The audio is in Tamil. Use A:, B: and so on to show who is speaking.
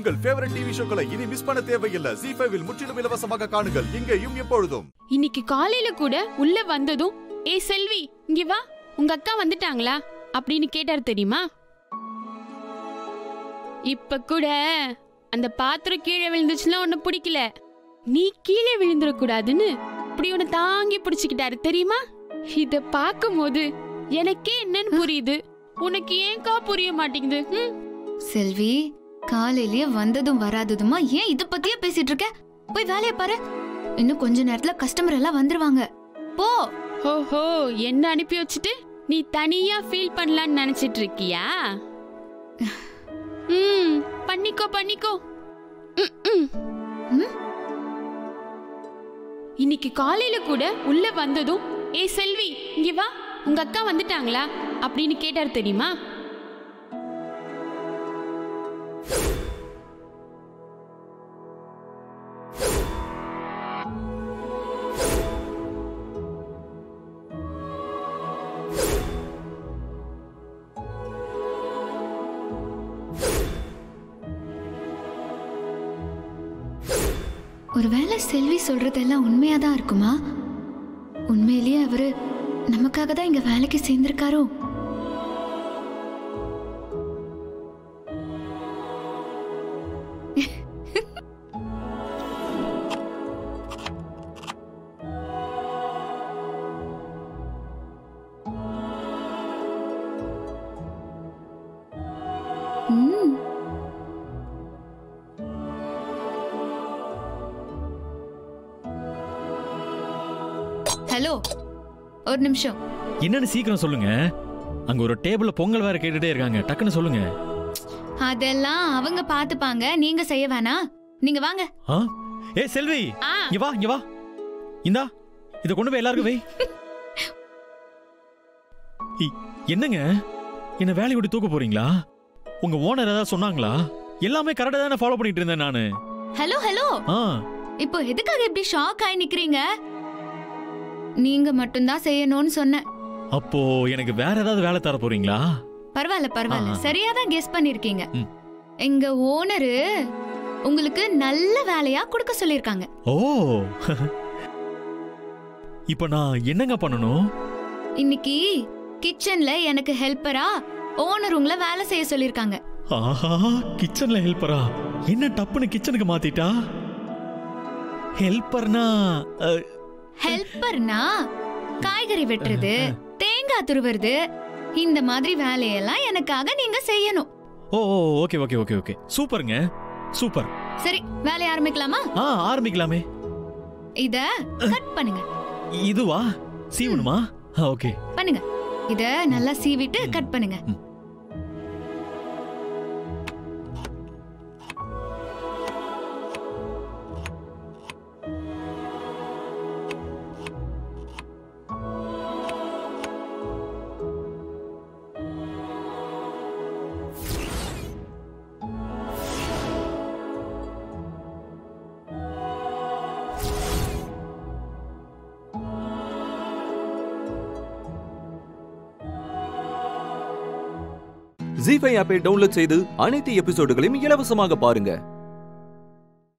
A: உங்கள் ஃபேவரட் டிவி ஷோக்களை இனி மிஸ் பண்ண தேவையில்லை ஜி ஃபைவில் முற்றிலும் இலவசமாக காணுங்கள் இங்கேயும் எப்பொழுதும்
B: இன்னைக்கு காலையில கூட உள்ள வந்ததும் ஏ செல்வி இங்க வா உங்க அக்கா வந்துட்டாங்களா அப்படின்னு கேட்டார் தெரியுமா இப்ப கூட அந்த பாத்திரம் கீழே விழுந்துச்சுன்னா உன்னை பிடிக்கல நீ கீழே விழுந்துடக்கூடாதுன்னு இப்படி உன்னை தாங்கி பிடிச்சுக்கிட்டாரு தெரியுமா இத பார்க்கும்போது எனக்கே என்னன்னு புரியுது உனக்கு ஏன்க்கா புரிய மாட்டேங்குது ம்?
C: செல்வி காலையிலேயே வந்ததும் வராததுமா ஏன் இத பத்தியே பேசிட்டு இருக்க போய் வேலைய பாரு இன்னும் கொஞ்ச நேரத்துல கஸ்டமர் எல்லாம் வந்துருவாங்க போ
B: ஓஹோ என்ன அனுப்பி வச்சுட்டு நீ தனியா ஃபீல் பண்ணலாம்னு நினைச்சிட்டு இருக்கியா ம் பண்ணிக்கோ பண்ணிக்கோ ம், ம்.
C: ம்?
B: இன்னைக்கு காலையில கூட உள்ள வந்ததும் ஏ செல்வி இங்க வா உங்க அக்கா வந்துட்டாங்களா அப்படின்னு கேட்டார் தெரியுமா
C: ஒருவேளை செல்வி சொல்றதெல்லாம் உண்மையாதான் இருக்குமா உண்மையிலேயே அவரு நமக்காக தான் இங்க வேலைக்கு சேர்ந்திருக்காரோ ம் ஹலோ ஒரு நிமிஷம்
D: என்னன்னு சீக்கிரம் சொல்லுங்க அங்க ஒரு டேபிள்ல பொங்கல் வேற கேட்டுட்டே இருக்காங்க டக்குன்னு சொல்லுங்க
C: அதெல்லாம் அவங்க பாத்துப்பாங்க நீங்க செய்ய வேணாம் நீங்க வாங்க
D: ஆ ஏ செல்வி
B: ஆ
D: இங்க வா இங்க வா இந்தா இத கொண்டு போய் எல்லாருக்கும் வை இ- என்னங்க என்ன வேலையை விட்டு தூக்க போறீங்களா உங்க ஓனர் ஏதாவது சொன்னாங்களா எல்லாமே கரெக்டா தானே ஃபாலோ பண்ணிட்டு இருந்தேன் நானு
C: ஹலோ ஹலோ
D: ஆ
C: இப்போ எதுக்காக இப்படி ஷாக் ஆகி நிக்கிறீங்க நீங்க மட்டும்தான் செய்யணும்னு சொன்னேன்
D: அப்போ எனக்கு வேற ஏதாவது வேலை தர போறீங்களா
C: பரவாயில்ல பரவாயில்ல
D: ஆ.
C: சரியா தான் கெஸ் பண்ணிருக்கீங்க
D: ம்.
C: எங்க ஓனரு உங்களுக்கு நல்ல வேலையா கொடுக்க சொல்லிருக்காங்க
D: ஓ இப்போ நான் என்னங்க பண்ணணும்
C: இன்னைக்கு கிச்சன்ல எனக்கு ஹெல்ப்பரா ஓனர் உங்களை வேலை செய்ய சொல்லிருக்காங்க
D: ஆஹா கிச்சன்ல ஹெல்ப்பரா என்ன டப்புன்னு கிச்சனுக்கு மாத்திட்டா ஹெல்ப்பர்னா அஹ்,
C: ஹெல்ப்பர்னா காய்கறி வெட்டுறது தேங்காய் துருவுறது இந்த மாதிரி வேலையெல்லாம் எனக்காக நீங்க செய்யணும்
D: ஓ ஓ, ஓகே ஓகே ஓகே ஓகே சூப்பருங்க சூப்பர்
C: சரி வேலைய ஆரம்பிக்கலாமா
D: ஆ ஆரம்பிக்கலாமே
C: இத கட் பண்ணுங்க
D: இதுவா சீவனுமா ஆ, ஓகே
C: பண்ணுங்க இத நல்லா சீவிட்டு கட் பண்ணுங்க
D: ம்.
E: ஜி ஃபைவ் ஆப்பை டவுன்லோட் செய்து அனைத்து எபிசோடுகளையும் இலவசமாக பாருங்க